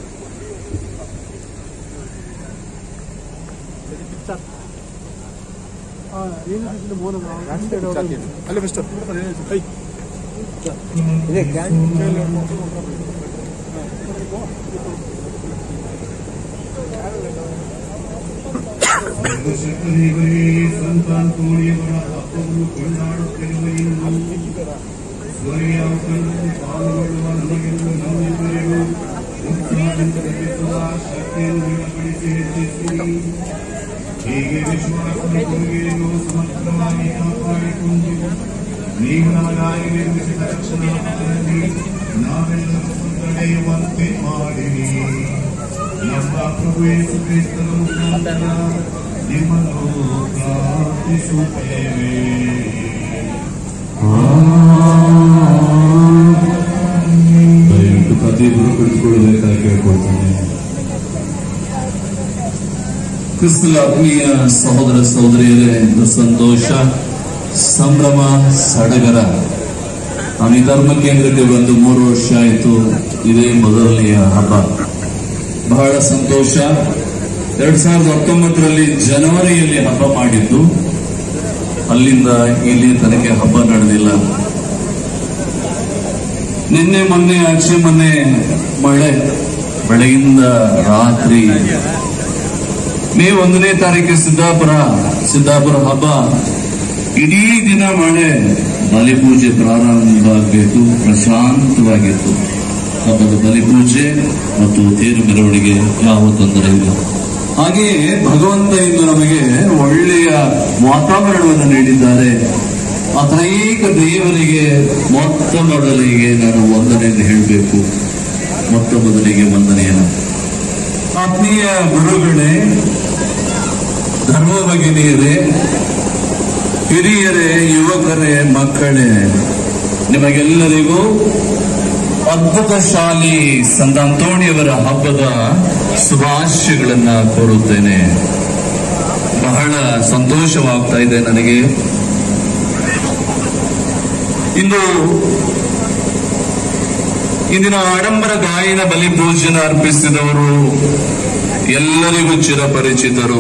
ಅಲ್ಲಿ ಫಸ್ಟ್ ಶಕ್ತಿಯವರೇ ಸಂತಾನ್ ತೋಳಿಯವರ ಹಬ್ಬವನ್ನು ಕೊಂಡಾಡುತ್ತಿರುವೆಯೆಂದು ಸ್ವರ್ಯಾವತನ್ನು ಪಾಲ್ಗೊಳ್ಳುವ ನಮಗೆಂದು ನಮ್ಮಿಬ್ಬರಿಗೂ ಉತ್ಸಾಹದಿಂದ ರಚಿಸುವ ಶಕ್ತಿಯನ್ನು ಗುಣಪಡಿಸಿ ಹೆಚ್ಚಿಸಿ ಹೀಗೆ ವಿಶ್ವಾಸದ ಕೊಡುಗೆಯನ್ನು ಸಮರ್ಥವಾಗಿ ಕಾಪಾಡಿಕೊಂಡು ನೀವು ನಮಗಾಗಿ ನಿರ್ಮಿಸಿದ ರಕ್ಷಣಾ ಪಥದಲ್ಲಿ ನಾವೆಲ್ಲರೂ ಮುನ್ನಡೆಯುವಂತೆ ಮಾಡಿರಿ ನಮ್ಮ ಪ್ರಭು ಯೇಸು ಕ್ರಿಸ್ತನ ಮುಖಾಂತರ ನಿಮ್ಮನ್ನು ಪ್ರಾರ್ಥಿಸುತ್ತೇವೆ ದಯವಿಟ್ಟು ಪ್ರತಿಯೊಬ್ಬರು ಕುಳಿತುಕೊಳ್ಳಬೇಕಾಗಿ ಕೇಳ್ಕೊಳ್ತಾನೆ ಕ್ರಿಸ್ತಲ ಆತ್ಮೀಯ ಸಹೋದರ ಸಹೋದರಿಯರೇ ಇದು ಸಂತೋಷ ಸಂಭ್ರಮ ಸಡಗರ ನಾನು ಈ ಧರ್ಮ ಕೇಂದ್ರಕ್ಕೆ ಬಂದು ಮೂರು ವರ್ಷ ಆಯಿತು ಇದೇ ಮೊದಲನೆಯ ಹಬ್ಬ ಬಹಳ ಸಂತೋಷ ಎರಡ್ ಸಾವಿರದ ಹತ್ತೊಂಬತ್ತರಲ್ಲಿ ಜನವರಿಯಲ್ಲಿ ಹಬ್ಬ ಮಾಡಿದ್ದು ಅಲ್ಲಿಂದ ಇಲ್ಲಿ ತನಕ ಹಬ್ಬ ನಡೆದಿಲ್ಲ ನಿನ್ನೆ ಮೊನ್ನೆ ಆಚೆ ಮೊನ್ನೆ ಮಳೆ ಬೆಳಗಿಂದ ರಾತ್ರಿ ಮೇ ಒಂದನೇ ತಾರೀಕು ಸಿದ್ದಾಪುರ ಸಿದ್ದಾಪುರ ಹಬ್ಬ ಇಡೀ ದಿನ ಮಳೆ ಬಲಿಪೂಜೆ ಪ್ರಾರಂಭ ಆಗಬೇಕು ಪ್ರಶಾಂತವಾಗಿತ್ತು ಹಬ್ಬದ ಬಲಿಪೂಜೆ ಮತ್ತು ತೇರು ಮೆರವಣಿಗೆ ಯಾವ ತೊಂದರೆ ಇಲ್ಲ ಹಾಗೆಯೇ ಭಗವಂತ ಇಂದು ನಮಗೆ ಒಳ್ಳೆಯ ವಾತಾವರಣವನ್ನು ನೀಡಿದ್ದಾರೆ ಅನೇಕ ದೇವರಿಗೆ ಮೊತ್ತ ಮೊದಲಿಗೆ ನಾನು ವಂದನೆಯನ್ನು ಹೇಳಬೇಕು ಮೊತ್ತ ಮೊದಲಿಗೆ ವಂದನೆಯನ್ನು ಆತ್ಮೀಯ ಗುರುಗಳೇ ಧರ್ಮ ಭಗಿನಿಯರೇ ಹಿರಿಯರೇ ಯುವಕರೇ ಮಕ್ಕಳೇ ನಿಮಗೆಲ್ಲರಿಗೂ ಅದ್ಭುತ ಶಾಲಿ ಸಂತ ಅಂತೋಣಿಯವರ ಹಬ್ಬದ ಶುಭಾಶಯಗಳನ್ನ ಕೋರುತ್ತೇನೆ ಬಹಳ ಸಂತೋಷವಾಗ್ತಾ ಇದೆ ನನಗೆ ಇಂದು ಇಂದಿನ ಆಡಂಬರ ಗಾಯನ ಬಲಿಪೂಜನ ಅರ್ಪಿಸಿದವರು ಎಲ್ಲರಿಗೂ ಚಿರಪರಿಚಿತರು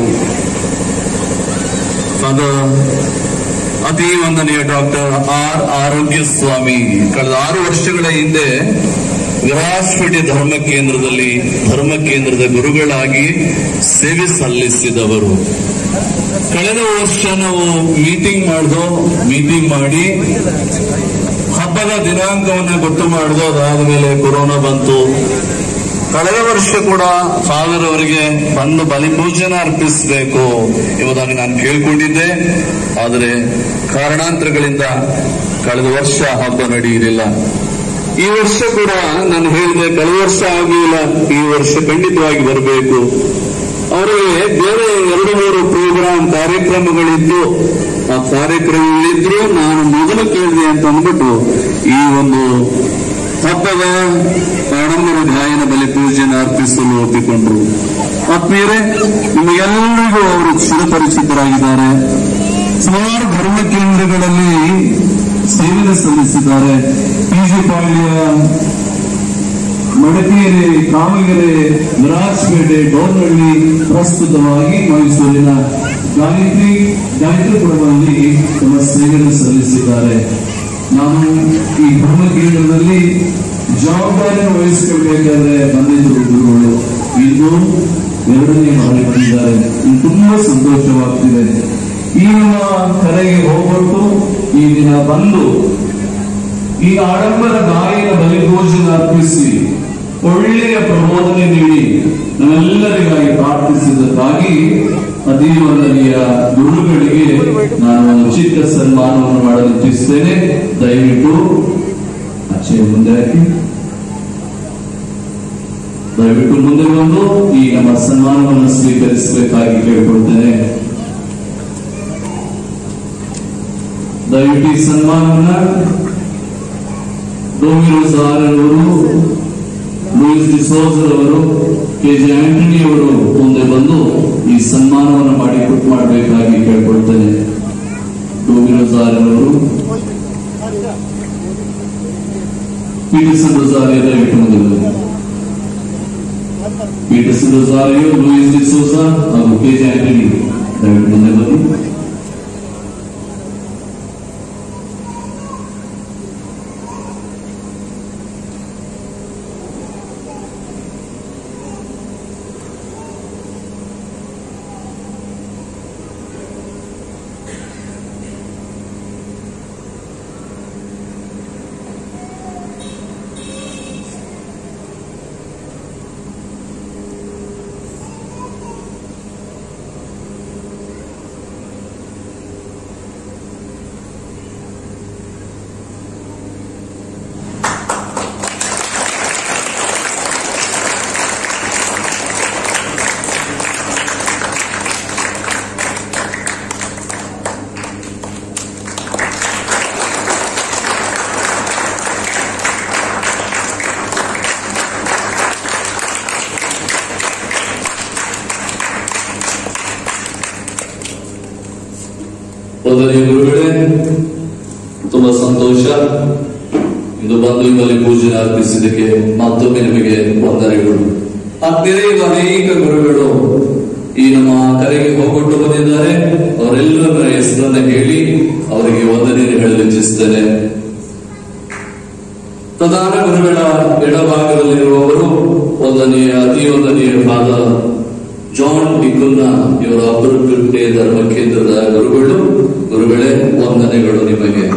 ಅದು ಅತಿ ವಂದನೀಯ ಡಾಕ್ಟರ್ ಆರ್ ಆರೋಗ್ಯ ಸ್ವಾಮಿ ಕಳೆದ ಆರು ವರ್ಷಗಳ ಹಿಂದೆ ವಿರಾಜ್ಪೇಟೆ ಧರ್ಮ ಕೇಂದ್ರದಲ್ಲಿ ಧರ್ಮ ಕೇಂದ್ರದ ಗುರುಗಳಾಗಿ ಸೇವೆ ಸಲ್ಲಿಸಿದವರು ಕಳೆದ ವರ್ಷ ನಾವು ಮೀಟಿಂಗ್ ಮಾಡ್ದೋ ಮೀಟಿಂಗ್ ಮಾಡಿ ಹಬ್ಬದ ದಿನಾಂಕವನ್ನ ಗೊತ್ತು ಮಾಡ್ದೋ ಅದಾದ ಮೇಲೆ ಕೊರೋನಾ ಬಂತು ಕಳೆದ ವರ್ಷ ಕೂಡ ಫಾದರ್ ಅವರಿಗೆ ಬಂದು ಬಲಿಪೂಜನ ಅರ್ಪಿಸಬೇಕು ಎಂಬುದಾಗಿ ನಾನು ಕೇಳ್ಕೊಂಡಿದ್ದೆ ಆದರೆ ಕಾರಣಾಂತರಗಳಿಂದ ಕಳೆದ ವರ್ಷ ಹಬ್ಬ ನಡೆಯಲಿಲ್ಲ ಈ ವರ್ಷ ಕೂಡ ನಾನು ಹೇಳಿದೆ ಕಳೆದ ವರ್ಷ ಆಗಲಿಲ್ಲ ಈ ವರ್ಷ ಖಂಡಿತವಾಗಿ ಬರಬೇಕು ಅವರಿಗೆ ಬೇರೆ ಎರಡು ಮೂರು ಪ್ರೋಗ್ರಾಮ್ ಕಾರ್ಯಕ್ರಮಗಳಿದ್ದು ಆ ಕಾರ್ಯಕ್ರಮಗಳಿದ್ರು ನಾನು ಮೊದಲು ಕೇಳಿದೆ ಅಂತ ಅಂದ್ಬಿಟ್ಟು ಈ ಒಂದು ಹಬ್ಬದ ಆಡಂಬರ ಗಾಯನ ಬಲಿ ಪೂಜೆನ ಅರ್ಪಿಸಲು ಒಪ್ಪಿಕೊಂಡ್ರು ಆತ್ಮೀಯರೇ ನಿಮಗೆಲ್ಲರಿಗೂ ಅವರು ಚಿರಪರಿಚಿತರಾಗಿದ್ದಾರೆ ಸುಮಾರು ಧರ್ಮ ಕೇಂದ್ರಗಳಲ್ಲಿ ಸೇವೆ ಸಲ್ಲಿಸಿದ್ದಾರೆ ಪಿಜಿ ಪಾಳ್ಯ ಮಡಕೇರಿ ಕಾಮಗೆರೆ ವಿರಾಜ್ಪೇಟೆ ಡೋರ್ನಹಳ್ಳಿ ಪ್ರಸ್ತುತವಾಗಿ ಮೈಸೂರಿನ ಗಾಯತ್ರಿ ಗಾಯತ್ರಿಪುರದಲ್ಲಿ ತಮ್ಮ ಸೇವೆಯನ್ನು ಸಲ್ಲಿಸಿದ್ದಾರೆ ನಾನು ಈ ಧರ್ಮ ಕೇಂದ್ರದಲ್ಲಿ ಜವಾಬ್ದಾರಿಯನ್ನು ವಹಿಸಿಕೊಳ್ಬೇಕಾದ್ರೆ ಬಂದಿದ್ದರು ಗುರುಗಳು ಇಂದು ಎರಡನೇ ಬಾರಿ ಬಂದಿದ್ದಾರೆ ಇದು ತುಂಬಾ ಸಂತೋಷವಾಗ್ತಿದೆ ಈ ನಮ್ಮ ಕರೆಗೆ ಹೋಗ್ಬಿಟ್ಟು ಈ ದಿನ ಬಂದು ಈ ಆಡಂಬರ ಗಾಯನ ಬಲಿಭೋಜನ ಅರ್ಪಿಸಿ ಒಳ್ಳೆಯ ಪ್ರಬೋಧನೆ ನೀಡಿ ನಮ್ಮೆಲ್ಲರಿಗಾಗಿ ಪ್ರಾರ್ಥಿಸಿದ್ದಕ್ಕಾಗಿ ಅತಿ ವಂದನೀಯ ಗುರುಗಳಿಗೆ ನಾನು ಒಂದು ಚಿಕ್ಕ ಸನ್ಮಾನವನ್ನು ಮಾಡಲು ಇಚ್ಛಿಸುತ್ತೇನೆ ದಯವಿಟ್ಟು ಆಚೆ ಮುಂದೆ ಹಾಕಿ ದಯವಿಟ್ಟು ಮುಂದೆ ಬಂದು ಈ ನಮ್ಮ ಸನ್ಮಾನವನ್ನು ಸ್ವೀಕರಿಸಬೇಕಾಗಿ ಕೇಳಿಕೊಳ್ತೇನೆ ದಯವಿಟ್ಟು ಈ ಸನ್ಮಾನವನ್ನ ಡೋಮಿನೋಸ್ ಆರವರು ಲೂಯಿಸ್ ಡಿಸೋಜರ್ ಅವರು ಕೆ ಜೆ ಆಂಟನಿ ಅವರು ಮುಂದೆ ಬಂದು ಈ ಸನ್ಮಾನವನ್ನು ಮಾಡಿ ಕೊಟ್ಟು ಮಾಡಬೇಕಾಗಿ ಕೇಳ್ಕೊಳ್ತೇನೆ ಡೋಮಿನೋಸ್ ಆರವರು ಪೀಟರ್ಸನ್ ರೊಸಾರಿಯ ದಯವಿಟ್ಟು ಮುಂದೆ ಬನ್ನಿ ಪೀಟರ್ಸ್ ರೊಸಾರಿಯೋ ಲೂಯಿಸ್ ಡಿಸೋಸಾ ಹಾಗೂ ಕೆ ಜೆ ಆಂಟನಿ ದಯವಿಟ್ಟು ಮುಂದೆ ಬನ್ನಿ ಒಂದನೇ ಗುರುಗಳೇ ತುಂಬಾ ಸಂತೋಷ ಇಂದು ಬಂದು ನಿಮ್ಮಲ್ಲಿ ಪೂಜೆ ಅರ್ಪಿಸಿದ್ದಕ್ಕೆ ಮತ್ತೊಮ್ಮೆ ನಿಮಗೆ ವಂದನೆಗಳು ಆದ್ಮೇಲೆ ಈಗ ಅನೇಕ ಗುರುಗಳು ಈ ನಮ್ಮ ಕರೆಗೆ ಹೋಗೊಟ್ಟು ಬಂದಿದ್ದಾರೆ ಅವರೆಲ್ಲರ ಹೆಸರನ್ನ ಹೇಳಿ ಅವರಿಗೆ ವಂದನೆಯನ್ನು ಹೇಳಲು ಇಚ್ಛಿಸುತ್ತೇನೆ ಪ್ರಧಾನ ಗುರುಗಳ ಎಡಭಾಗದಲ್ಲಿರುವವರು ಒಂದನೆಯ ಅತಿ ಒಂದನೆಯ ಫಾದರ್ ಜಾನ್ ಡಿಕುನ್ನ ಇವರ ಅಪರಕೃತ್ಯ ಧರ್ಮ ಕೇಂದ್ರದ ಗುರುಗಳು ಗುರುಗಳೇ ವಂದನೆಗಳು ನಿಮಗೆ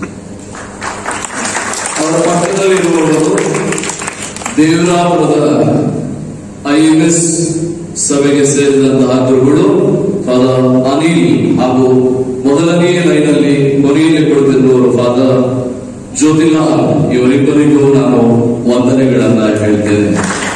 ಅವರ ಪಕ್ಕದಲ್ಲಿರುವವರು ದೇವರಾಪುರದ ಐಎಂಎಸ್ ಸಭೆಗೆ ಸೇರಿದಂತಹ ಗುರುಗಳು ಫಾದರ್ ಅನಿಲ್ ಹಾಗೂ ಮೊದಲನೇ ಲೈನಲ್ಲಿ ಕೊನೆಯಲ್ಲಿ ಕುಳಿತಿರುವವರು ಫಾದರ್ ಜ್ಯೋತಿಲಾಲ್ ಇವರಿಬ್ಬರಿಗೂ ನಾನು ವಂದನೆಗಳನ್ನ ಹೇಳ್ತೇನೆ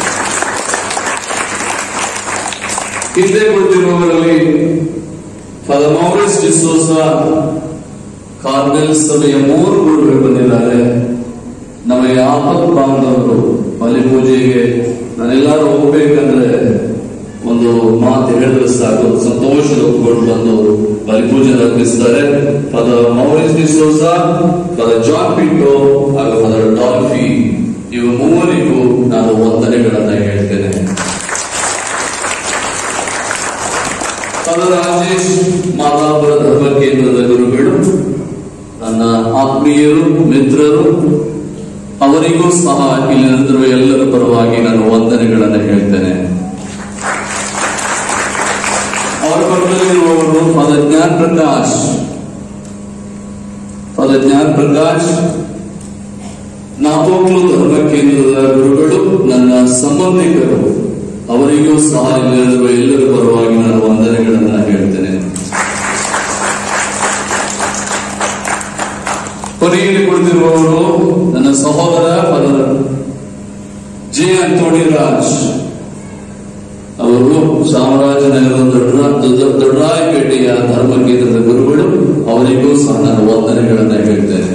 ಹಿಂದೆ ಕುಳಿತಿರುವವರಲ್ಲಿ ಫಾದರ್ ಮೌರಿಸ್ ಡಿಸೋಸ ಕಾರ್ಮೆಲ್ ಸಭೆಯ ಮೂರು ಗುರುಗಳು ಬಂದಿದ್ದಾರೆ ನಮ್ಮ ಯಾಪತ್ ಬಾಂಧವರು ಬಲಿ ಪೂಜೆಗೆ ನಾನೆಲ್ಲರೂ ಹೋಗ್ಬೇಕಂದ್ರೆ ಒಂದು ಮಾತು ಹೇಳಿದ್ರೆ ಸಾಕು ಸಂತೋಷದ ಒಪ್ಕೊಂಡು ಬಂದು ಬಲಿ ಪೂಜೆ ಅರ್ಪಿಸ್ತಾರೆ father Maurice D'Souza father John Pinto ಹಾಗೂ ಫಾದರ್ ಡಾಲ್ಫಿ ಇವು ಮೂವರಿಗೂ ನಾನು ವಂದನೆಗಳನ್ನ ಹೇಳ್ತೇನೆ ಫಾದರ್ ರಾಜೇಶ್ ಮಾದಾಪುರ ಧರ್ಮ ಕೇಂದ್ರದ ಗುರುಗಳು ನನ್ನ ಆತ್ಮೀಯರು ಮಿತ್ರರು ಅವರಿಗೂ ಸಹ ಇಲ್ಲಿ ನಡೆದಿರುವ ಎಲ್ಲರ ಪರವಾಗಿ ನಾನು ವಂದನೆಗಳನ್ನು ಹೇಳ್ತೇನೆ ಅವರ ಪಕ್ಕದಲ್ಲಿರುವವರು ಫಾದರ್ ಜ್ಞಾನ್ ಪ್ರಕಾಶ್ ಫಾದರ್ ಜ್ಞಾನ್ ಪ್ರಕಾಶ್ ನಾಪೋಕ್ಲು ಧರ್ಮ ಕೇಂದ್ರದ ಗುರುಗಳು ನನ್ನ ಸಂಬಂಧಿಕರು ಅವರಿಗೂ ಸಹ ಇಲ್ಲಿ ನಡೆದಿರುವ ಎಲ್ಲರ ಪರವಾಗಿ ನಾನು ವಂದನೆಗಳನ್ನ ಹೇಳ್ತೇನೆ ಕೊನೆಯಲ್ಲಿ ಕುಳಿತಿರುವವರು ನನ್ನ ಸಹೋದರ ಫಾದರ್ ಜೆ ಅಂತೋಣಿ ರಾಜ್ ಅವರು ಚಾಮರಾಜನಗರದ ದೊಡ್ಡ ದೊಡ್ಡ- ದೊಡ್ಡರಾಯಪೇಟೆಯ ಧರ್ಮ ಕೇಂದ್ರದ ಗುರುಗಳು ಅವರಿಗೂ ಸಹ ನಾನು ವಂದನೆಗಳನ್ನ ಹೇಳ್ತೇನೆ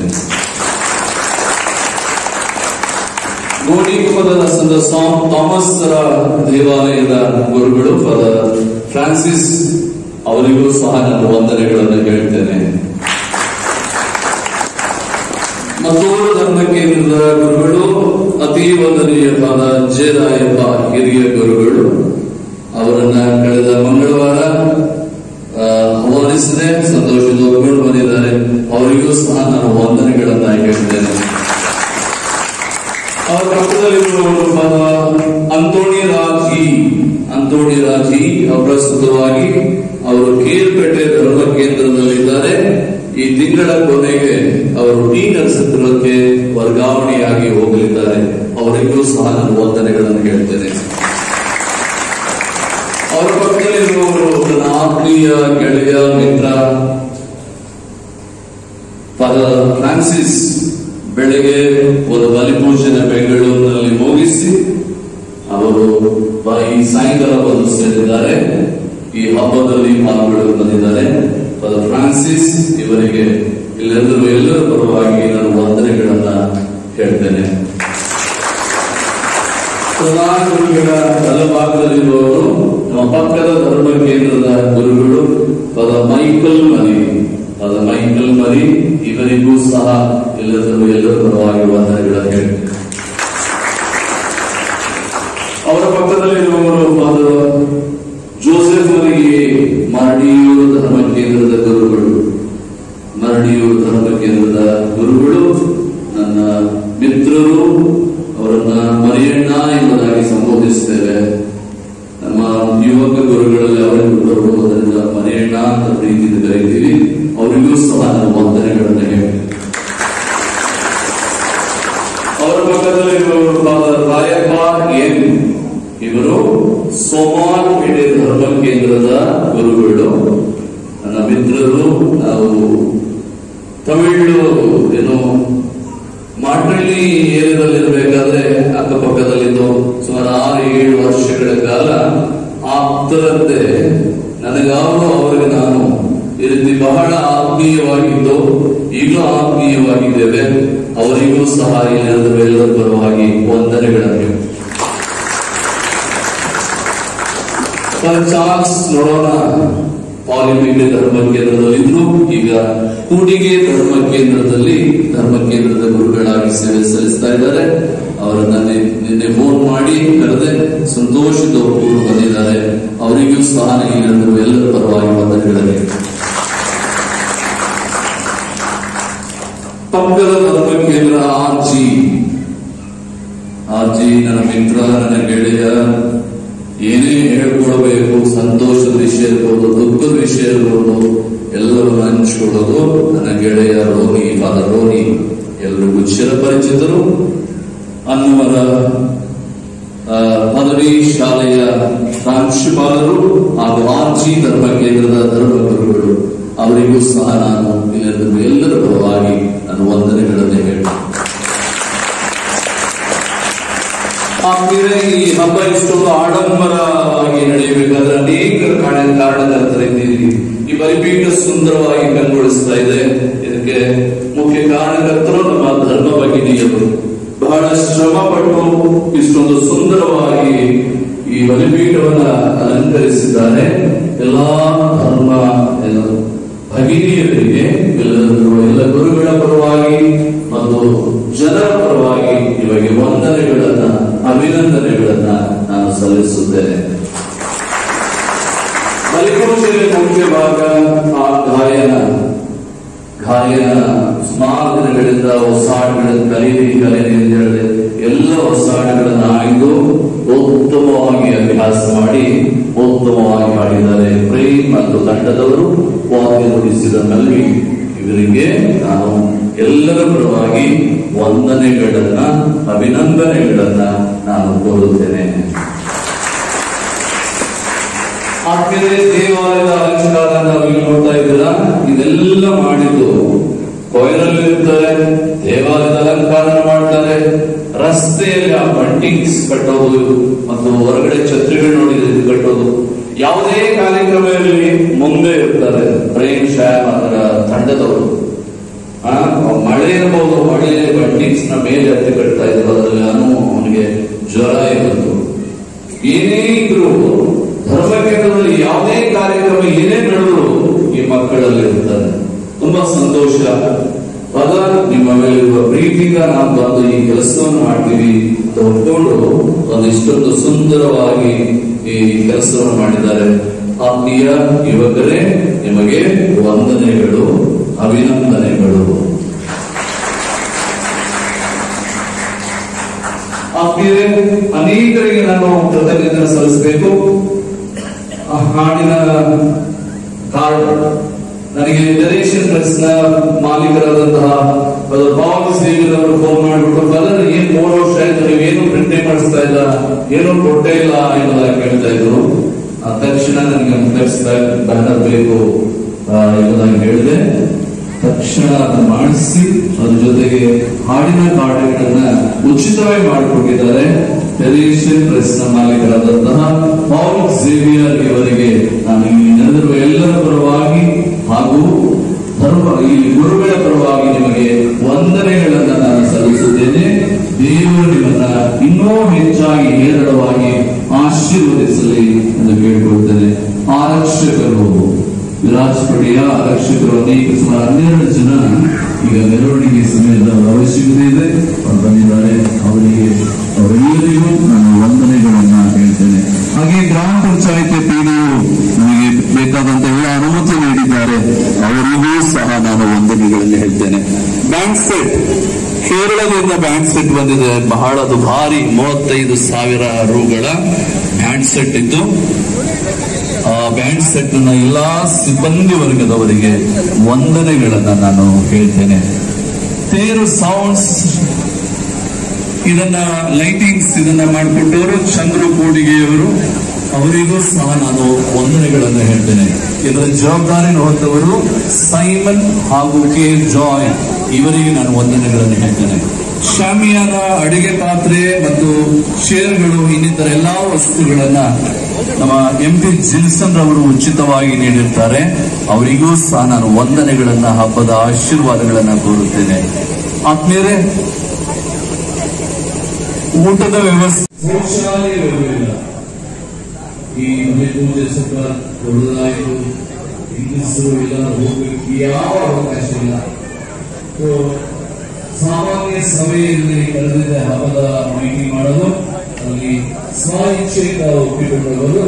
ಗೋಣಿಕೊಪ್ಪದ ಸಂತ ಸಾಮ್ ಥಾಮಸ್ ದೇವಾಲಯದ ಗುರುಗಳು ಫಾದರ್ ಫ್ರಾನ್ಸಿಸ್ ಅವರಿಗೂ ಸಹ ನಾನು ವಂದನೆಗಳನ್ನು ಹೇಳ್ತೇನೆ ಮತ್ತೂರು ಧರ್ಮ ಕೇಂದ್ರದ ಗುರುಗಳು ಅತಿ ವಂದನೀಯರಾದ ಜಯರಾಯಪ್ಪ ಹಿರಿಯ ಗುರುಗಳು ಅವರನ್ನ ಕಳೆದ ಮಂಗಳವಾರ ಆ, ಆಹ್ವಾನಿಸಿದೆ ಸಂತೋಷದ ಒಪ್ಪಿಕೊಂಡು ಬಂದಿದ್ದಾರೆ ಅವರಿಗೂ ಸಹ ನಾನು ವಂದನೆಗಳನ್ನ ಹೇಳ್ತೇನೆ ಅವರ ಪಕ್ಕದಲ್ಲಿರುವವರು ಫಾದರ್ ಅಂತೋಣಿ ರಾಜಿ ಅಂತೋಣಿ ರಾಜಿ ಅಪ್ರಸ್ತುತವಾಗಿ ಅವರು ಕೇರ್ಪೇಟೆ ಧರ್ಮ ಕೇಂದ್ರದಲ್ಲಿದ್ದಾರೆ ಈ ತಿಂಗಳ ಕೊನೆಗೆ ಅವರು ಟಿ ನರಸೀಪುರಕ್ಕೆ ವರ್ಗಾವಣೆಯಾಗಿ ಹೋಗಲಿದ್ದಾರೆ ಅವರಿಗೂ ಸಹ ನಾನು ವಂದನೆಗಳನ್ನು ಹೇಳ್ತೇನೆ ಅವರ ಪಕ್ಕದಲ್ಲಿರುವವರು ನನ್ನ ಆತ್ಮೀಯ ಗೆಳೆಯ ಮಿತ್ರ ಫಾದರ್ ಫ್ರಾನ್ಸಿಸ್ ಬೆಳಗ್ಗೆ ಒಂದು ಬಲಿಪೂಜನ ಬೆಂಗಳೂರಿನಲ್ಲಿ ಮುಗಿಸಿ ಅವರು ಬ- ಈ ಸಾಯಂಕಾಲ ಬಂದು ಸೇರಿದ್ದಾರೆ ಈ ಹಬ್ಬದಲ್ಲಿ ಪಾಲ್ಗೊಳ್ಳಲು ಬಂದಿದ್ದಾರೆ ಫಾದರ್ ಫ್ರಾನ್ಸಿಸ್ ಇವರಿಗೆ ಇಲ್ಲೆಲ್ಲರೂ ಎಲ್ಲರ ಪರವಾಗಿ ನಾನು ವಂದನೆಗಳನ್ನ ಹೇಳ್ತೇನೆ ಪ್ರಧಾನ ಗುರುಗಳ ಬಲಭಾಗದಲ್ಲಿರುವವರು ನಮ್ಮ ಪಕ್ಕದ ಧರ್ಮ ಕೇಂದ್ರದ ಗುರುಗಳು ಪದ ಮೈಕಲ್ ಮರಿ ಪದ ಮೈಕಲ್ ಮರಿ ಇವರಿಗೂ ಸಹ ಎಲ್ಲರೂ ಎಲ್ಲರ ಪರವಾಗಿ ವಂದನೆಗಳ ಹೇಳ್ತೇನೆ ಅವರ ಪಕ್ಕದಲ್ಲಿ ಪಕ್ಕದಲ್ಲಿರುವವರು ಫಾದರ್ ಜೋಸೆಫ್ ಅವರಿಗೆ ಮರಡಿಯೂರು ಧರ್ಮ ಕೇಂದ್ರದ ಗುರುಗಳು ಮರಡಿಯೂರು ಧರ್ಮ ಕೇಂದ್ರದ ಗುರುಗಳು ನನ್ನ ಮಿತ್ರರು ಅವರನ್ನ ಮರಿಯಣ್ಣ ಎಂಬುದಾಗಿ ಸಂಬೋಧಿಸ್ತೇವೆ ನಮ್ಮ ಯುವಕ ಗುರುಗಳಲ್ಲಿ ಅವರಿಗೂ ಬರುವುದರಿಂದ ಮರಿಯಣ್ಣ ಅಂತ ಪ್ರೀತಿಯಿಂದ ಕರೀತೀವಿ ಅವರಿಗೂ ಸಹ ನಾನು ವಂದನೆಗಳನ್ನು ಹೇಳ್ತೀನಿ ಅವರ ಪಕ್ಕದಲ್ಲಿ ಇರುವವರು ಫಾದರ್ ರಾಯಪ್ಪ ಎನ್ ಇವರು ಸೋಮಾರ್ಪೇಟೆ ಧರ್ಮ ಕೇಂದ್ರದ ಗುರುಗಳು ನನ್ನ ಮಿತ್ರರು ನಾವು ತಮಿಳು ಏನು ಮಾಟಳ್ಳಿ ಏರಿಯಾದಲ್ಲಿರ್ಬೇಕಾದ್ರೆ ಅಕ್ಕಪಕ್ಕದಲ್ಲಿದ್ದು ಸುಮಾರು ಆರು ಏಳು ವರ್ಷಗಳ ಕಾಲ ಆಪ್ತರಂತೆ ನನಗಾಗಲೂ ಅವರಿಗೆ ನಾನು ಈ ರೀತಿ ಬಹಳ ಆತ್ಮೀಯವಾಗಿದ್ದು ಈಗಲೂ ಆತ್ಮೀಯವಾಗಿದ್ದೇವೆ ಅವರಿಗೂ ಸಹ ಇಲ್ಲದ ಎಲ್ಲರ ಪರವಾಗಿ ವಂದನೆಗಳನ್ನು ಚಾನ್ಸ್ ನೋಡೋಣ ಪಾಲಿಮಿಕ್ ಧರ್ಮ ಕೇಂದ್ರದಲ್ಲಿದ್ದು ಈಗ ಕೂಡಿಗೆ ಧರ್ಮ ಕೇಂದ್ರದಲ್ಲಿ ಧರ್ಮ ಕೇಂದ್ರದ ಗುರುಗಳಾಗಿ ಸೇವೆ ಸಲ್ಲಿಸ್ತಾ ಇದ್ದಾರೆ ಅವರನ್ನ ನಿ- ನಿನ್ನೆ ಫೋನ್ ಮಾಡಿ ಕರೆದೆ ಸಂತೋಷದ ಒಬ್ಬರು ಬಂದಿದ್ದಾರೆ ಅವರಿಗೂ ಸಹ ಇಲ್ಲಿರುವ ಎಲ್ಲರ ಪರವಾಗಿ ವಂದನೆಗಳನ್ನು ಪಕ್ಕದ ಧರ್ಮ ಕೇಂದ್ರ ಆರ್ಜಿ ಆರ್ಜಿ ನನ್ನ ಮಿತ್ರ ನನ್ನ ಗೆಳೆಯ ಏನೇ ಹೇಳ್ಕೊಳ್ಬೇಕು ಸಂತೋಷದ ವಿಷಯ ಇರ್ಬೋದು ದುಃಖದ ವಿಷಯ ಇರ್ಬೋದು ಎಲ್ಲವನ್ನು ಹಂಚಿಕೊಳ್ಳೋದು ನನ್ನ ಗೆಳೆಯ ರೋನಿ ಫಾದರ್ ರೋನಿ ಎಲ್ರಿಗೂ ಚಿರಪರಿಚಿತರು ಅನ್ನುವರ ಆ, ಪದವಿ ಶಾಲೆಯ ಪ್ರಾಂಶುಪಾಲರು ಹಾಗೂ ಆರ್ಜಿ ಧರ್ಮ ಕೇಂದ್ರದ ಧರ್ಮ ಗುರುಗಳು ಅವರಿಗೂ ಸಹ ನಾನು ಇಲ್ಲಿರುವ ಎಲ್ಲರ ಪರವಾಗಿ ನಾನು ವಂದನೆಗಳನ್ನು ಹೇಳ್ತೇನೆ ಆಮೇಲೆ ಈ ಹಬ್ಬ ಇಷ್ಟೊಂದು ಆಡಂಬರವಾಗಿ ನಡೆಯಬೇಕಾದ್ರೆ ಅನೇಕ ಕಾರಣ ಕಾರಣಕರ್ತರಿದ್ದೀರಿ ಈ ಬಲಿಪೀಠ ಸುಂದರವಾಗಿ ಕಂಗೊಳಿಸ್ತಾ ಇದೆ ಇದಕ್ಕೆ ಮುಖ್ಯ ಕಾರಣಕರ್ತರು ನಮ್ಮ ಧರ್ಮ ಭಗಿನಿಯರು ಬಹಳ ಶ್ರಮ ಪಟ್ಟು ಇಷ್ಟೊಂದು ಸುಂದರವಾಗಿ ಈ ಬಲಿಪೀಠವನ್ನ ಅಲಂಕರಿಸಿದ್ದಾರೆ ಎಲ್ಲಾ ಧರ್ಮ ಏನು ಭಗಿನಿಯರಿಗೆ ಎಲ್ಲರೂ ಎಲ್ಲ ಗುರುಗಳ ಪರವಾಗಿ ಮತ್ತು ಜನರ ಪರವಾಗಿ ಇವಾಗ ವಂದನೆಗಳನ್ನ ಅಭಿನಂದನೆಗಳನ್ನ ನಾನು ಸಲ್ಲಿಸುತ್ತೇನೆ ಬಲಿಪೂಜೆಯ ಮುಖ್ಯ ಭಾಗ ಆ ಗಾಯನ ಗಾಯನ ಸುಮಾರು ದಿನಗಳಿಂದ ಹೊಸ ಹಾಡುಗಳನ್ನು ಕಲೀರಿ ಕಲೀರಿ ಅಂತ ಹೇಳಿದೆ ಎಲ್ಲ ಹೊಸ ಹಾಡುಗಳನ್ನು ಆಯ್ದು ಉತ್ತಮವಾಗಿ ಅಭ್ಯಾಸ ಮಾಡಿ ಉತ್ತಮವಾಗಿ ಮಾಡಿದ್ದಾರೆ ಪ್ರೇಮ್ ಮತ್ತು ತಂಡದವರು ವಾದ್ಯ ನುಡಿಸಿದ ನಲ್ವಿ ಇವರಿಗೆ ನಾನು ಎಲ್ಲರ ಪರವಾಗಿ ವಂದನೆಗಳನ್ನ ಅಭಿನಂದನೆಗಳನ್ನ ನಾನು ಕೋರುತ್ತೇನೆ ಆದ್ಮೇಲೆ ದೇವಾಲಯದ ಅಲಂಕಾರ ನಾವು ಇಲ್ಲಿ ನೋಡ್ತಾ ಇದ್ದೀರಾ ಇದೆಲ್ಲ ಮಾಡಿದ್ದು ಕೊಯ್ನಲ್ಲಿ ಇರ್ತಾರೆ ದೇವಾಲಯದ ಅಲಂಕಾರ ಮಾಡ್ತಾರೆ ರಸ್ತೆಯಲ್ಲಿ ಆ ಬಂಟಿಂಗ್ಸ್ ಕಟ್ಟೋದು ಮತ್ತು ಹೊರಗಡೆ ಛತ್ರಿಗಳು ನೋಡಿ ಇದು ಕಟ್ಟೋದು ಯಾವುದೇ ಕಾರ್ಯಕ್ರಮ ಇರಲಿ ಮುಂದೆ ಇರ್ತಾರೆ ಪ್ರೇಮ್ ಶ್ಯಾಮ್ ಅದರ ತಂಡದವರು ಆ, ಮಳೆ ಇರಬಹುದು ಮಳೆ ಬಂಟಿಂಗ್ಸ್ ನ ಮೇಲೆ ಹತ್ತಿ ಕಟ್ತಾ ಇದ್ರು ಅದರಲ್ಲಿ ನಾನು ಅವನಿಗೆ ಜ್ವರ ಇತ್ತು ಏನೇ ಇದ್ರು ಧರ್ಮ ಕೇಂದ್ರದಲ್ಲಿ ಯಾವುದೇ ಕಾರ್ಯಕ್ರಮ ಏನೇ ನಡೆದ್ರು ಈ ಮಕ್ಕಳಲ್ಲಿ ಇರ್ತಾರೆ ತುಂಬಾ ಸಂತೋಷ ಪದ ನಿಮ್ಮ ಮೇಲಿರುವ ಪ್ರೀತಿಯಿಂದ ನಾವು ಬಂದು ಈ ಕೆಲಸವನ್ನು ಮಾಡ್ತೀವಿ ಅಂತ ಒಪ್ಕೊಂಡು ಒಂದು ಇಷ್ಟೊಂದು ಸುಂದರವಾಗಿ ಈ ಕೆಲಸವನ್ನು ಮಾಡಿದ್ದಾರೆ ಆತ್ಮೀಯ ಯುವಕರೇ ನಿಮಗೆ ವಂದನೆಗಳು ಅಭಿನಂದನೆಗಳು ಆತ್ಮೀಯರೇ ಅನೇಕರಿಗೆ ನಾನು ಕೃತಜ್ಞತೆ ಸಲ್ಲಿಸಬೇಕು ಆ ಹಾಡಿನ ಕಾರ್ಡ್ ನನಗೆ ಜನರೇಷನ್ ಪ್ರೆಸ್ ನ ಮಾಲೀಕರಾದಂತಹ ಬಾಬು ಸೇವಿಯರ್ ಅವರು ಫೋನ್ ಮಾಡಿಬಿಟ್ಟು ಕಲರ್ ಏನ್ ಮೂರು ವರ್ಷ ಆಯ್ತು ನೀವು ಏನು ಪ್ರಿಂಟೇ ಮಾಡಿಸ್ತಾ ಇಲ್ಲ ಏನು ಕೊಟ್ಟೇ ಇಲ್ಲ ಎಂಬುದಾಗಿ ಕೇಳ್ತಾ ಇದ್ರು ಆ ತಕ್ಷಣ ನನಗೆ ಫ್ಲೆಕ್ಸ್ ಬ್ಯಾನರ್ ಬೇಕು ಆ, ಎಂಬುದಾಗಿ ಹೇಳಿದೆ ತಕ್ಷಣ ಅದನ್ನ ಮಾಡಿಸಿ ಅದ್ರ ಜೊತೆಗೆ ಹಾಡಿನ ಕಾರ್ಡ್ಗಳನ್ನ ಉಚಿತವಾಗಿ ಮಾಡಿಕೊಟ್ಟಿದ್ದಾರೆ ಟೆಲಿವಿಷನ್ ಪ್ರೆಸ್ ನ ಮಾಲೀಕರಾದಂತಹ ಪೌಲ್ ಝೇವಿಯರ್ ಇವರಿಗೆ ನಾನು ಇಲ್ಲಿ ನೆರೆದಿರುವ ಎಲ್ಲರ ಪರವಾಗಿ ಹಾಗೂ ಧರ್ಮ ಈ ಗುರುಗಳ ಪರವಾಗಿ ನಿಮಗೆ ವಂದನೆಗಳನ್ನ ನಾನು ಸಲ್ಲಿಸುತ್ತೇನೆ ದೇವರು ನಿಮ್ಮನ್ನ ಇನ್ನೂ ಹೆಚ್ಚಾಗಿ ಹೇರಳವಾಗಿ ಆಶೀರ್ವದಿಸಲಿ ಎಂದು ಕೇಳಿಕೊಳ್ತೇನೆ ಆರಕ್ಷಕರು ವಿರಾಜಪಡಿಯ ಆರಕ್ಷಕರು ಅನೇಕ ಸುಮಾರು ಹನ್ನೆರಡು ಜನ ಈಗ ಮೆರವಣಿಗೆ ಸಮಯದ ಅವಶ್ಯಕತೆ ಇದೆ ಅವರು ಬಂದಿದ್ದಾರೆ ಅವರಿಗೆ ಅವರೆಲ್ಲರಿಗೂ ನಾನು ವಂದನೆಗಳನ್ನ ಹೇಳ್ತೇನೆ ಕೇರಳದಿಂದ ಬ್ಯಾಂಡ್ ಸೆಟ್ ಬಂದಿದೆ ಬಹಳ ದುಬಾರಿ ಮೂವತ್ತೈದು ಸಾವಿರ ರೂಗಳ ಬ್ಯಾಂಡ್ ಸೆಟ್ ಇದ್ದು ಆ ಬ್ಯಾಂಡ್ ಸೆಟ್ ನ ಎಲ್ಲಾ ಸಿಬ್ಬಂದಿ ವರ್ಗದವರಿಗೆ ವಂದನೆಗಳನ್ನ ನಾನು ಹೇಳ್ತೇನೆ ತೇರು ಸೌಂಡ್ಸ್ ಇದನ್ನ ಲೈಟಿಂಗ್ಸ್ ಇದನ್ನ ಮಾಡಿಕೊಟ್ಟವರು ಚಂದ್ರು ಕೂಡಿಗೆಯವರು ಅವರಿಗೂ ಸಹ ನಾನು ವಂದನೆಗಳನ್ನು ಹೇಳ್ತೇನೆ ಇದರ ಜವಾಬ್ದಾರಿ ಹೊತ್ತವರು ಸೈಮನ್ ಹಾಗೂ ಕೆ ಜಾಯ್ ಇವರಿಗೆ ನಾನು ವಂದನೆಗಳನ್ನು ಹೇಳ್ತೇನೆ ಶಾಮಿಯಾನ ಅಡಿಗೆ ಪಾತ್ರೆ ಮತ್ತು ಚೇರ್ಗಳು ಇನ್ನಿತರ ಎಲ್ಲಾ ವಸ್ತುಗಳನ್ನ ನಮ್ಮ ಎಂ ಪಿ ಜಿಲ್ಸನ್ ರವರು ಉಚಿತವಾಗಿ ನೀಡಿರ್ತಾರೆ ಅವರಿಗೂ ಸಹ ನಾನು ವಂದನೆಗಳನ್ನ ಹಬ್ಬದ ಆಶೀರ್ವಾದಗಳನ್ನ ಕೋರುತ್ತೇನೆ ಆತ್ಮೀಯರೇ ಊಟದ ವ್ಯವಸ್ಥೆ ಶೌಚಾಲಯ ಇರಲಿಲ್ಲ ಈ ಮನೆ ಪೂಜೆ ಸ್ವಲ್ಪ ದೊಡ್ಡದಾಯಿತು ಹೆಂಗಸರು ಎಲ್ಲ ಹೋಗ್ಲಿಕ್ಕೆ ಯಾವ ಅವಕಾಶ ಇಲ್ಲ So, ಸಾಮಾನ್ಯ ಸಭೆಯಲ್ಲಿ ಕರೆದಿದ್ದ ಹಬ್ಬದ ಮೀಟಿಂಗ್ ಮಾಡಲು ಅಲ್ಲಿ ಸ್ವ ಇಚ್ಛೆಯಿಂದ ಒಪ್ಪಿಕೊಂಡವರು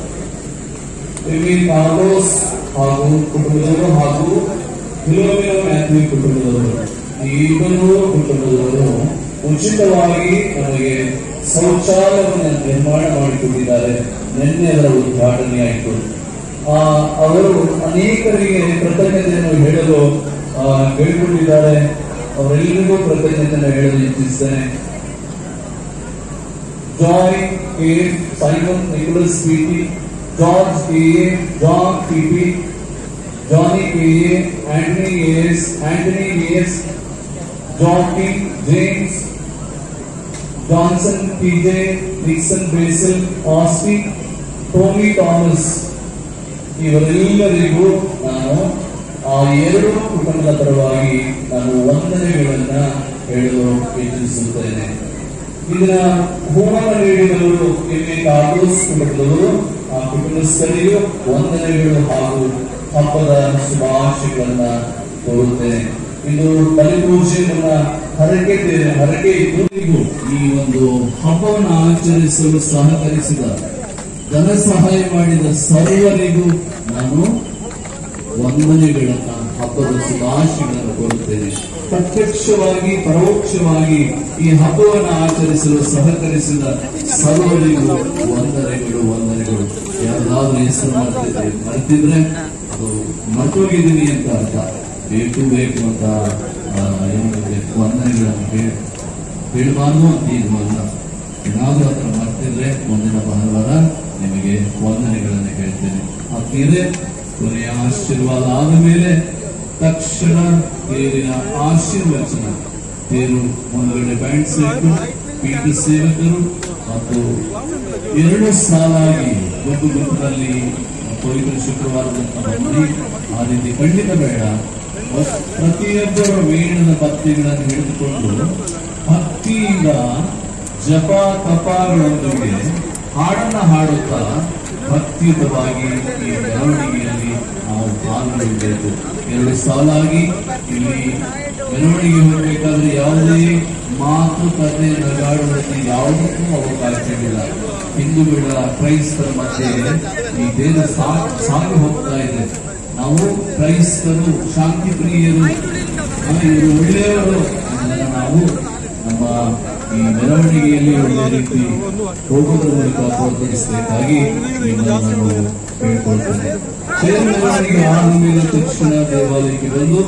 ಎಮಿಲ್ ಕಾರ್ಲೋಸ್ ಹಾಗೂ ಕುಟುಂಬದವರು ಹಾಗೂ ಫಿಲೋಮಿನೋ ಮ್ಯಾಥ್ಯೂ ಕುಟುಂಬದವರು ಈ ಇಬ್ಬರು ಕುಟುಂಬದವರು ಉಚಿತವಾಗಿ ನಮಗೆ ಶೌಚಾಲಯವನ್ನು ನಿರ್ಮಾಣ ಮಾಡಿಕೊಟ್ಟಿದ್ದಾರೆ ನಿನ್ನೆ ಅದರ ಉದ್ಘಾಟನೆ ಆಯಿತು ಆ, ಅವರು ಅನೇಕರಿಗೆ ಕೃತಜ್ಞತೆಯನ್ನು ಹೇಳಲು ಆ, ಕೇಳಿಕೊಂಡಿದ್ದಾರೆ ಅವರೆಲ್ಲರಿಗೂ ಕೃತಜ್ಞತೆಯನ್ನು ಹೇಳಲು ಇಚ್ಛಿಸ್ತೇನೆ Joy K Simon Nicholas PT George K A John PT Johnny K A Antony S Antony S John T James Johnson TJ Nixon Basil ಆಸ್ಟಿ ಟೋನಿ ಥಾಮಸ್ ಇವರೆಲ್ಲರಿಗೂ ನಾನು ಆ ಎರಡು ಕುಟುಂಬದ ಪರವಾಗಿ ನಾನು ವಂದನೆಗಳನ್ನ ಹೇಳಲು ಇಚ್ಛಿಸುತ್ತೇನೆ ಇದನ್ನ ಹೋಮನ ನೀಡಿದವರು ಎಮ್ಮೆ ಕಾರ್ಲೋಸ್ ಕುಟುಂಬದವರು ಆ ಕುಟುಂಬಸ್ಥರಿಗೂ ವಂದನೆಗಳು ಹಾಗೂ ಹಬ್ಬದ ಶುಭಾಶಯಗಳನ್ನ ಕೋರುತ್ತೇನೆ ಇದು ಬಲಿಪೂಜೆ ನನ್ನ ಹರಕೆ ದೇ- ಹರಕೆ ಇದ್ದು ಈ ಒಂದು ಹಬ್ಬವನ್ನು ಆಚರಿಸಲು ಸಹಕರಿಸಿದ ಧನ ಸಹಾಯ ಮಾಡಿದ ಸರ್ವರಿಗೂ ನಾನು ವಂದನೆಗಳನ್ನ ಹಬ್ಬದ ಶುಭಾಶಯಗಳನ್ನು ಕೋರುತ್ತೇನೆ ಪ್ರತ್ಯಕ್ಷವಾಗಿ ಪರೋಕ್ಷವಾಗಿ ಈ ಹಬ್ಬವನ್ನು ಆಚರಿಸಲು ಸಹಕರಿಸಿದ ಸರ್ವರಿಗೂ ವಂದನೆಗಳು ವಂದನೆಗಳು ಯಾರಾದ್ರೂ ಹೆಸರು ಮಾಡ್ತಿದ್ರೆ ಮರ್ತಿದ್ರೆ ಅದು ಮರ್ತೋಗಿದ್ದೀನಿ ಅಂತ ಅರ್ಥ ಬೇಕು ಬೇಕು ಅಂತ ಆ, ಏನು ಬೇಕು ವಂದನೆಗಳನ್ನು ಹೇಳಿ ಹೇಳಬಾರ್ದು ಅಂತ ಇದು ಅಲ್ಲ ಏನಾದ್ರೂ ಅದನ್ನು ಮರ್ತಿದ್ರೆ ಮುಂದಿನ ಭಾನುವಾರ ನಿಮಗೆ ವಂದನೆಗಳನ್ನು ಹೇಳ್ತೇನೆ ಆದ್ಮೇಲೆ ಕೊನೆಯ ಆಶೀರ್ವಾದ ಆದ ಮೇಲೆ ತಕ್ಷಣ ತೇರಿನ ಆಶೀರ್ವಚನ ತೇರು ಮುಂದುಗಡೆ ಬ್ಯಾಂಡ್ ಸೆಟ್ ಪೀಠ ಸೇವಕರು ಮತ್ತು ಎರಡು ಸಾಲಾಗಿ ಗುಂಪು ಗುಂಪಿನಲ್ಲಿ ಪವಿತ್ರ ಶುಕ್ರವಾರದಂತ ಬಂದು ಆ ರೀತಿ ಖಂಡಿತ ಬೇಡ ಪ್ರತಿಯೊಬ್ಬರು ಮೇಣದ ಬತ್ತಿಗಳನ್ನು ಹಿಡಿದುಕೊಂಡು ಭಕ್ತಿಯಿಂದ ಜಪ ತಪಗಳೊಂದಿಗೆ ಹಾಡನ್ನ ಹಾಡುತ್ತಾ ಭಕ್ತಿಯುತವಾಗಿ ಈ ಮೆರವಣಿಗೆಯಲ್ಲಿ ನಾವು ಪಾಲ್ಗೊಳ್ಳಬೇಕು ಎರಡು ಸಾಲಾಗಿ ಇಲ್ಲಿ ಮೆರವಣಿಗೆ ಹೋಗಬೇಕಾದ್ರೆ ಯಾವುದೇ ಮಾತುಕತೆ ನಗಾಡುವುದಕ್ಕೆ ಯಾವುದಕ್ಕೂ ಅವಕಾಶವಿಲ್ಲ ಹಿಂದೂಗಳ ಕ್ರೈಸ್ತರ ಮಧ್ಯೆ ಈ ದೇಶ ಸಾ- ಸಾಗಿ ಹೋಗ್ತಾ ಇದೆ ನಾವು ಕ್ರೈಸ್ತರು ಶಾಂತಿ ಪ್ರಿಯರು ಆ, ಇವರು ಒಳ್ಳೆಯವರು ಇದನ್ನ ನಾವು ನಮ್ಮ ಈ ಮೆರವಣಿಗೆಯಲ್ಲಿ ಒಳ್ಳೆ ರೀತಿ ಹೋಗೋದ್ರ ಮೂಲಕ ಪ್ರೋತ್ಸಾಹಿಸಬೇಕಾಗಿ ನಿಮ್ಮನ್ನು ನಾನು ಕೇಳ್ಕೊಳ್ತೇನೆ ತೇರು ಮೆರವಣಿಗೆ ಆದ ಮೇಲೆ ತಕ್ಷಣ ದೇವಾಲಯಕ್ಕೆ ಬಂದು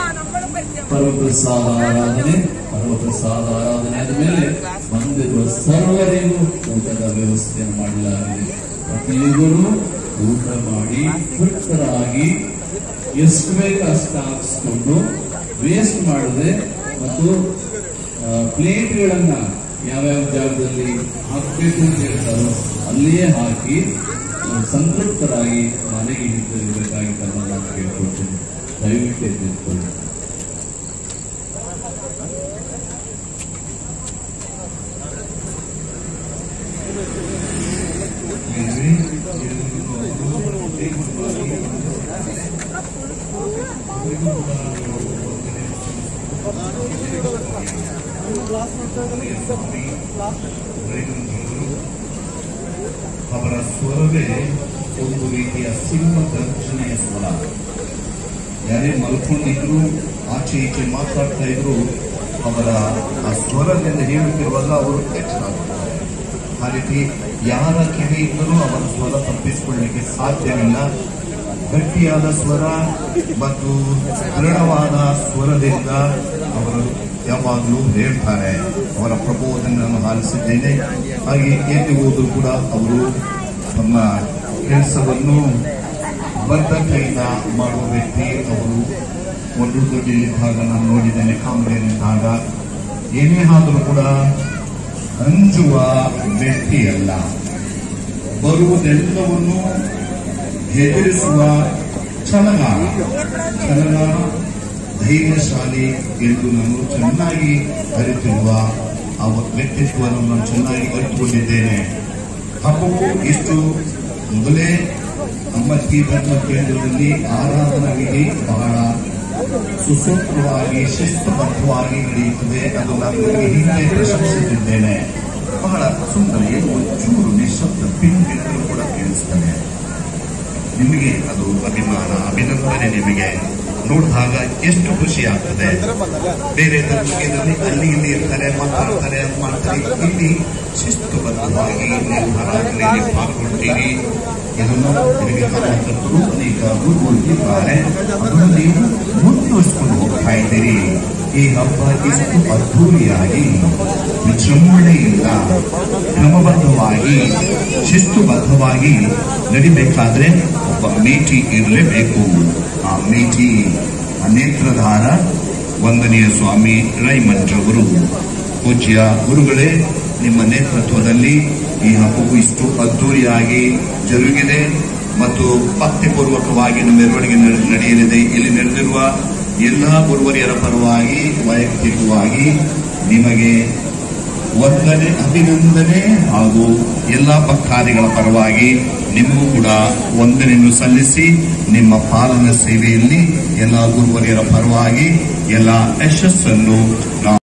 ಪರಮಪ್ರಸಾದ ಆರಾಧನೆ ಪರಮಪ್ರಸಾದ ಆರಾಧನೆ ಆದ ಮೇಲೆ ಬಂದಿರುವ ಸರ್ವರಿಗೂ ಊಟದ ವ್ಯವಸ್ಥೆಯನ್ನು ಮಾಡಲಾಗಿದೆ ಪ್ರತಿಯೊಬ್ಬರು ಊಟ ಮಾಡಿ ತೃಪ್ತರಾಗಿ ಎಷ್ಟು ಬೇಕು ಅಷ್ಟು ಹಾಕಿಸ್ಕೊಂಡು ವೇಸ್ಟ್ ಮಾಡದೆ ಮತ್ತು ಪ್ಲೇಟ್ಗಳನ್ನ ಯಾವ್ಯಾವ ಜಾಗದಲ್ಲಿ ಹಾಕಬೇಕು ಅಂತ ಹೇಳ್ತಾರೋ ಅಲ್ಲಿಯೇ ಹಾಕಿ ಆ, ಸಂತೃಪ್ತರಾಗಿ ಮನೆಗೆ ಹಿಂತಿರುಗಬೇಕಾಗಿ ತಮ್ಮ ನಾನು ಕೇಳ್ಕೊಳ್ತೇನೆ ದಯವಿಟ್ಟು ಎದ್ದಿಟ್ಕೊಳ್ಳಿ ಅವರ ಸ್ವರವೇ ಒಂದು ರೀತಿಯ ಸಿಂಹ ಗರ್ಜನೆಯ ಸ್ವರ ಯಾರೇ ಮಲ್ಕೊಂಡಿದ್ರು ಆಚೆ ಈಚೆ ಮಾತಾಡ್ತಾ ಇದ್ರು ಅವರ ಆ ಸ್ವರದಿಂದ ಹೇಳುತ್ತಿರುವಾಗ ಅವರು ಎಚ್ಚರ ಆಗ್ತಾರೆ. ಆ ರೀತಿ ಯಾರ ಕಿವಿಯಿಂದಲೂ ಅವರ ಸ್ವರ ತಪ್ಪಿಸಿಕೊಳ್ಳಲಿಕ್ಕೆ ಸಾಧ್ಯವಿಲ್ಲ ಗಟ್ಟಿಯಾದ ಸ್ವರ ಮತ್ತು ದೃಢವಾದ ಸ್ವರದಿಂದ ಅವರು ಯಾವಾಗಲೂ ಹೇಳ್ತಾರೆ ಅವರ ಪ್ರಬೋಧನೆಯನ್ನು ಆಲಿಸಿದ್ದೇನೆ ಹಾಗೆ ಎಲ್ಲಿ ಹೋದರೂ ಕೂಡ ಅವರು ತಮ್ಮ ಕೆಲಸವನ್ನು ಬದ್ಧತೆಯಿಂದ ಮಾಡುವ ವ್ಯಕ್ತಿ ಅವರು ಒಂದು ದೊಡ್ಡಿದ್ದಾಗ ನಾನು ನೋಡಿದ್ದೇನೆ ಕಾಮರೇನಿದ್ದಾಗ ಏನೇ ಆದರೂ ಕೂಡ ಅಂಜುವ ವ್ಯಕ್ತಿಯಲ್ಲ ಬರುವುದೆಲ್ಲವನ್ನು ಹೆದರಿಸುವ ಛಲಗಾರ ಛಲಗಾರ ಧೈರ್ಯಶಾಲಿ ಎಂದು ನಾನು ಚೆನ್ನಾಗಿ ಅರಿತಿರುವ ಆ ವ್ಯಕ್ತಿತ್ವವನ್ನು ನಾನು ಚೆನ್ನಾಗಿ ಅರಿತುಕೊಂಡಿದ್ದೇನೆ ಹಬ್ಬವು ಇಷ್ಟು ಮೊದಲೇ ನಮ್ಮ ಈ ಧರ್ಮ ಕೇಂದ್ರದಲ್ಲಿ ಆರಾಧನಾ ವಿಧಿ ಬಹಳ ಸುಸೂತ್ರವಾಗಿ ಶಿಸ್ತುಬದ್ಧವಾಗಿ ನಡೆಯುತ್ತದೆ ಅದು ನಾನು ನಿಮಗೆ ಹಿಂದೆ ಪ್ರಶಂಸಿಸಿದ್ದೇನೆ ಬಹಳ ಸುಂದರ ಏನು ಒಂಚೂರು ನಿಶಬ್ದ ಪಿನ್ ಬಿದ್ದರೂ ಕೂಡ ಕೇಳಿಸ್ತದೆ ನಿಮಗೆ ಅದು ಅಭಿಮಾನ ಅಭಿನಂದನೆ ನಿಮಗೆ ನೋಡಿದಾಗ ಎಷ್ಟು ಖುಷಿ ಆಗ್ತದೆ ಬೇರೆ ಧರ್ಮದಲ್ಲಿ ಅಲ್ಲಿ ಇಲ್ಲಿ ಇರ್ತಾರೆ ಮಾತಾಡ್ತಾರೆ ಅದು ಮಾಡ್ತಾರೆ ಇಲ್ಲಿ ಶಿಸ್ತುಬದ್ಧವಾಗಿ ನೀವು ಹರಾತ್ರಿಯಲ್ಲಿ ಪಾಲ್ಗೊಳ್ತೀರಿ ಇದನ್ನು ನಿಮಗೆ ಕಾರ್ಯಕರ್ತರು ಅನೇಕ ಗುರುಗಳಿದ್ದಾರೆ ಅದನ್ನು ನೀವು ಮುಂದುವರಿಸಿಕೊಂಡು ಹೋಗ್ತಾ ಇದ್ದೀರಿ ಈ ಹಬ್ಬ ಇಷ್ಟು ಅದ್ಧೂರಿಯಾಗಿ ವಿಜೃಂಭಣೆಯಿಂದ ಕ್ರಮಬದ್ಧವಾಗಿ ಶಿಸ್ತುಬದ್ಧವಾಗಿ ನಡಿಬೇಕಾದ್ರೆ ಒಬ್ಬ ಮೇಟಿ ಇರಲೇಬೇಕು ಆ ಮೇಟಿ ಆ ನೇತ್ರಧಾರ ವಂದನೀಯ ಸ್ವಾಮಿ ರೈಮಂಡ್ರವರು ಪೂಜ್ಯ ಗುರುಗಳೇ ನಿಮ್ಮ ನೇತೃತ್ವದಲ್ಲಿ ಈ ಹಬ್ಬವು ಇಷ್ಟು ಅದ್ದೂರಿಯಾಗಿ ಜರುಗಿದೆ ಮತ್ತು ಭಕ್ತಿಪೂರ್ವಕವಾಗಿ ನಮ್ಮ ಮೆರವಣಿಗೆ ನಡೆ- ನಡೆಯಲಿದೆ ಇಲ್ಲಿ ನಡೆದಿರುವ ಎಲ್ಲ ಗುರುವರಿಯರ ಪರವಾಗಿ ವೈಯಕ್ತಿಕವಾಗಿ ನಿಮಗೆ ವಂದನೆ ಅಭಿನಂದನೆ ಹಾಗೂ ಎಲ್ಲ ಭಕ್ತಾದಿಗಳ ಪರವಾಗಿ ನಿಮಗೂ ಕೂಡ ವಂದನೆಯನ್ನು ಸಲ್ಲಿಸಿ ನಿಮ್ಮ ಪಾಲನ ಸೇವೆಯಲ್ಲಿ ಎಲ್ಲ ಗುರುವರಿಯರ ಪರವಾಗಿ ಎಲ್ಲ ಯಶಸ್ಸನ್ನು ನಾವು